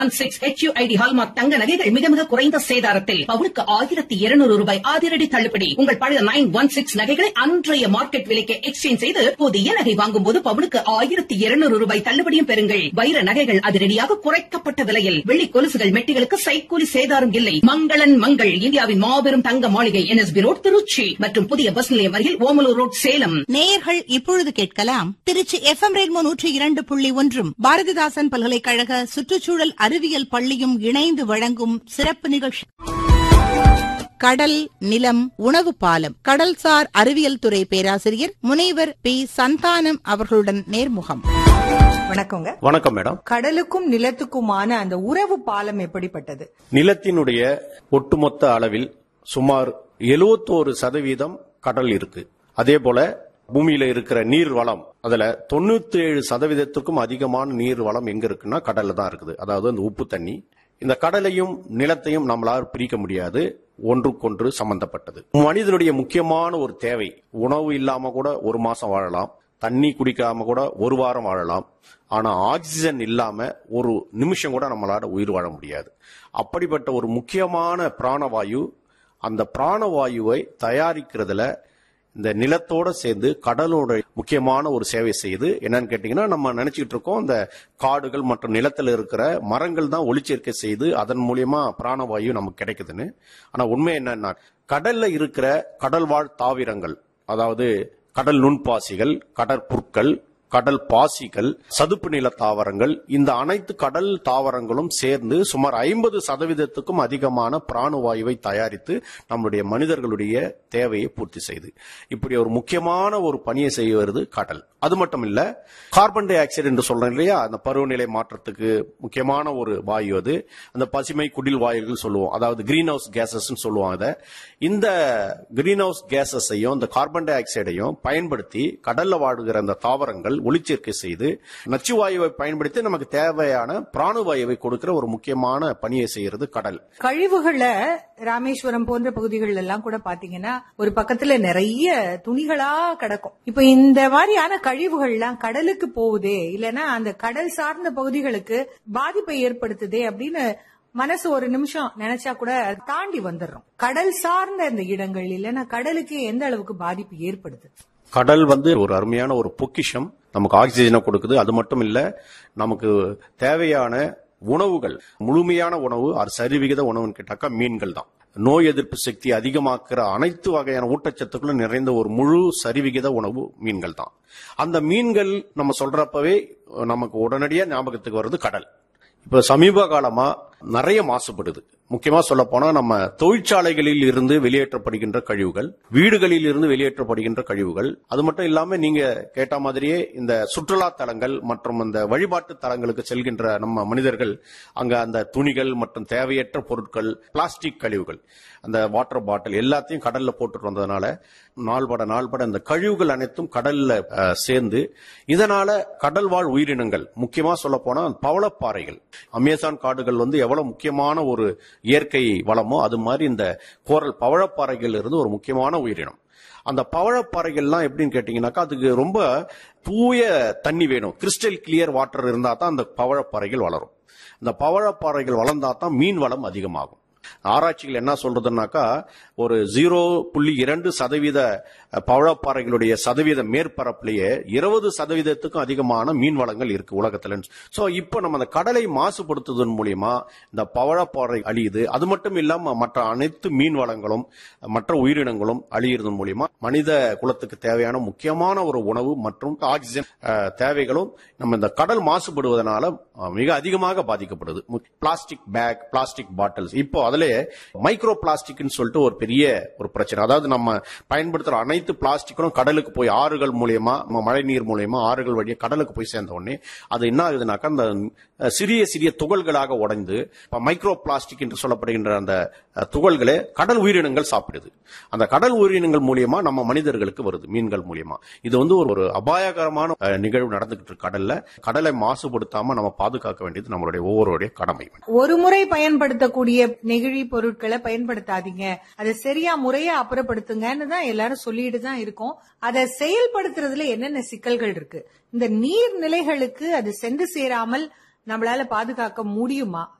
six HUID hallmark தங்க நகைகள் மிக மிக குறைந்த சேதாரத்தில் பவுனுக்கு ஆயிரத்தி இருநூறு ரூபாய் அதிரடி தள்ளுபடி உங்கள் பழைய நைன் ஒன் சிக்ஸ் நகைகளை அன்றைய மார்க்கெட் விலைக்கு எக்ஸ்சேஞ்ச் செய்து புதிய நகை வாங்கும் போது பவுனுக்கு ஆயிரத்தி இருநூறு ரூபாய் தள்ளுபடியும் பெறுங்கள் வைர நகைகள் அதிரடியாக குறைக்கப்பட்ட விலையில் வெள்ளி கொலுசுகள் மெட்டிகளுக்கு சைக்கூலி சேதாரம் இல்லை மங்களன் மங்கள் இந்தியாவின் மாபெரும் தங்க மாளிகை என்எஸ்பி ரோட் திருச்சி மற்றும் புதிய பஸ் நிலையம் அருகில் ஓமலூர் ரோட் சேலம் நேயர்கள் இப்பொழுது கேட்கலாம் திருச்சி எஃப் எம் ரேட்மோ நூற்றி இரண்டு புள்ளி ஒன்றும் பாரதிதாசன் பல்கலைக்கழக சுற்றுச்சூழல் அறிவியல் பள்ளியும் இணைந்து வழங்கும் சிறப்பு நிகழ்ச்சி கடல் நிலம் உணவு பாலம் கடல்சார் அறிவியல் துறை பேராசிரியர் முனைவர் பி சந்தானம் அவர்களுடன் நேர்முகம் வணக்கங்க வணக்கம் மேடம் கடலுக்கும் நிலத்துக்குமான அந்த உறவு பாலம் எப்படிப்பட்டது நிலத்தினுடைய ஒட்டுமொத்த அளவில் சுமார் 71% சதவீதம் கடல் இருக்கு அதே போல பூமியில இருக்கிற நீர் வளம் அதுல தொண்ணூத்தி ஏழு சதவீதத்துக்கும் அதிகமான நீர் வளம் எங்க இருக்குன்னா கடல்ல தான் இருக்குது அதாவது அந்த உப்பு தண்ணி இந்த கடலையும் நிலத்தையும் நம்மளால பிரிக்க முடியாது ஒன்றுக்கொன்று சம்பந்தப்பட்டது மனிதனுடைய முக்கியமான ஒரு தேவை உணவு இல்லாம கூட ஒரு மாசம் வாழலாம் தண்ணி குடிக்காம கூட ஒரு வாரம் வாழலாம் ஆனா ஆக்சிஜன் இல்லாம ஒரு நிமிஷம் கூட நம்மளால உயிர் வாழ முடியாது அப்படிப்பட்ட ஒரு முக்கியமான பிராணவாயு அந்த பிராணவாயுவை தயாரிக்கிறதுல இந்த நிலத்தோட சேர்ந்து கடலோட முக்கியமான ஒரு சேவை செய்யுது என்னன்னு கேட்டீங்கன்னா நம்ம நினைச்சிட்டு இருக்கோம் இந்த காடுகள் மற்றும் நிலத்துல இருக்கிற மரங்கள் தான் ஒளிச்சேர்க்கை செய்து அதன் மூலியமா பிராணவாயு நமக்கு கிடைக்குதுன்னு ஆனா உண்மை என்னன்னா கடல்ல இருக்கிற கடல்வாழ் தாவரங்கள் அதாவது கடல் நுண்பாசிகள் கடற்புற்கள் கடல் பாசிகள் சதுப்பு நில தாவரங்கள் இந்த அனைத்து கடல் தாவரங்களும் சேர்ந்து சுமார் ஐம்பது சதவீதத்துக்கும் அதிகமான பிராணவாயுவை தயாரித்து நம்முடைய மனிதர்களுடைய தேவையை பூர்த்தி செய்து இப்படி ஒரு முக்கியமான ஒரு பணியை செய்ய வருது கடல் அது மட்டும் இல்ல கார்பன் டை ஆக்சைடு என்று சொல்றோம் இல்லையா அந்த பருவநிலை மாற்றத்துக்கு முக்கியமான ஒரு வாயு அது அந்த பசுமை குடில் வாயுகள் சொல்லுவோம் அதாவது கிரீன் ஹவுஸ் கேசஸ் சொல்லுவோம் அதை இந்த கிரீன் ஹவுஸ் கேசஸையும் இந்த கார்பன் டை ஆக்சைடையும் பயன்படுத்தி கடல்ல வாழுகிற அந்த தாவரங்கள் ஒளிச்சேர்க்கை செய்து நச்சுவாயுவை பயன்படுத்தி நமக்கு தேவையான பிராணவாயுவை கொடுக்கிற ஒரு முக்கியமான பணியை செய்யறது கடல் கழிவுகளை ராமேஸ்வரம் போன்ற பகுதிகள் எல்லாம் கூட பாத்தீங்கன்னா ஒரு பக்கத்துல நிறைய துணிகளா கிடக்கும் இப்ப இந்த மாதிரியான கழிவுகள் எல்லாம் கடலுக்கு போகுதே இல்லனா அந்த கடல் சார்ந்த பகுதிகளுக்கு பாதிப்பை ஏற்படுத்துதே அப்படின்னு மனசு ஒரு நிமிஷம் நினைச்சா கூட தாண்டி வந்துடுறோம் கடல் சார்ந்த இந்த இடங்கள் இல்லைன்னா கடலுக்கு எந்த அளவுக்கு பாதிப்பு ஏற்படுது கடல் வந்து ஒரு அருமையான ஒரு பொக்கிஷம் நமக்கு ஆக்சிஜனை கொடுக்குது அது மட்டும் இல்ல நமக்கு தேவையான உணவுகள் முழுமையான உணவு அது சரிவிகித உணவுன்னு கேட்டாக்கா மீன்கள் தான் நோய் எதிர்ப்பு சக்தி அதிகமாக்குற அனைத்து வகையான ஊட்டச்சத்துக்களும் நிறைந்த ஒரு முழு சரிவிகித உணவு மீன்கள் தான் அந்த மீன்கள் நம்ம சொல்றப்பவே நமக்கு உடனடியா ஞாபகத்துக்கு வருது கடல் இப்ப சமீப காலமா நிறைய மாசுபடுது முக்கியமா சொல்ல போனா நம்ம தொழிற்சாலைகளில் இருந்து வெளியேற்றப்படுகின்ற கழிவுகள் வீடுகளில் இருந்து வெளியேற்றப்படுகின்ற கழிவுகள் அது மட்டும் இல்லாம நீங்க கேட்ட மாதிரியே இந்த சுற்றுலா தலங்கள் மற்றும் அந்த வழிபாட்டு தலங்களுக்கு செல்கின்ற நம்ம மனிதர்கள் அங்க அந்த துணிகள் மற்றும் தேவையற்ற பொருட்கள் பிளாஸ்டிக் கழிவுகள் அந்த வாட்டர் பாட்டில் எல்லாத்தையும் கடல்ல போட்டுட்டு வந்ததுனால நாள்பட நாள்பட அந்த கழிவுகள் அனைத்தும் கடல்ல அஹ், சேர்ந்து இதனால கடல் வாழ் உயிரினங்கள் முக்கியமா சொல்ல போனா பவளப்பாறைகள் அமேசான் காடுகள் வந்து எவ்வளவு முக்கியமான ஒரு இயற்கை வளமோ அது மாதிரி இந்த கோரல் பவழப்பாறைகள் இருந்து ஒரு முக்கியமான உயிரினம் அந்த பவழப்பாறைகள்லாம் எப்படின்னு கேட்டீங்கன்னாக்கா அதுக்கு ரொம்ப தூய தண்ணி வேணும் கிறிஸ்டல் கிளியர் வாட்டர் இருந்தா தான் அந்த பவழப்பாறைகள் வளரும் இந்த பவழப்பாறைகள் வளர்ந்தா தான் மீன் வளம் அதிகமாகும் ஆராய்ச்சிகள் என்ன சொல்றதுன்னாக்கா ஒரு ஜீரோ புள்ளி இரண்டு சதவீத பவழப்பாறைகளுடைய சதவீத மேற்பரப்பிலேயே இருபது சதவீதத்துக்கும் அதிகமான மீன் வளங்கள் இருக்கு உலகத்துல சோ இப்போ நம்ம அந்த கடலை மாசுபடுத்துவதன் மூலியமா இந்த பவழப்பாறை அழியுது அது மட்டும் இல்லாம மற்ற அனைத்து மீன் வளங்களும் மற்ற உயிரினங்களும் அழியிறதன் மூலியமா மனித குலத்துக்கு தேவையான முக்கியமான ஒரு உணவு மற்றும் ஆக்சிஜன் அஹ், தேவைகளும் நம்ம இந்த கடல் மாசுபடுவதனால அஹ், மிக அதிகமாக பாதிக்கப்படுது பிளாஸ்டிக் பேக் பிளாஸ்டிக் பாட்டில்ஸ் இப்போ அதுல மைக்ரோ பிளாஸ்டிக்னு சொல்லிட்டு ஒரு பெரிய ஒரு பிரச்சனை அதாவது நம்ம பயன்படுத்துற அனைத்து பிளாஸ்டிக்கும் கடலுக்கு போய் ஆறுகள் மூலியமா ம- மழை நீர் மூலியமா ஆறுகள் வழியா கடலுக்கு போய் சேர்ந்த உடனே அது என்ன ஆகுதுனாக்கா அந்த அஹ், சிறிய சிறிய துகள்களாக உடைந்து மைக்ரோ பிளாஸ்டிக் என்று சொல்லப்படுகின்ற அந்த அஹ், துகள்களை கடல் உயிரினங்கள் சாப்பிடுது அந்த கடல் உயிரினங்கள் மூலியமா நம்ம மனிதர்களுக்கு வருது மீன்கள் மூலியமா இது வந்து ஒரு ஒரு அபாயகரமான அஹ், நிகழ்வு நடந்துகிட்டு இருக்கு கடல்ல கடலை மாசுபடுத்தாம நம்ம பாதுகாக்க வேண்டியது நம்மளுடைய ஒவ்வொருடைய கடமை ஒரு முறை பயன்படுத்தக்கூடிய நெகிழி பொருட்களை பயன்படுத்தாதீங்க அதை சரியா முறையா அப்புறப்படுத்துங்கன்னு தான் எல்லாரும் சொல்லிட்டு தான் இருக்கோம் அதை செயல்படுத்துறதுல என்னென்ன சிக்கல்கள் இருக்கு இந்த நீர்நிலைகளுக்கு அது சென்று சேராமல் நம்மளால பாதுகாக்க முடியுமா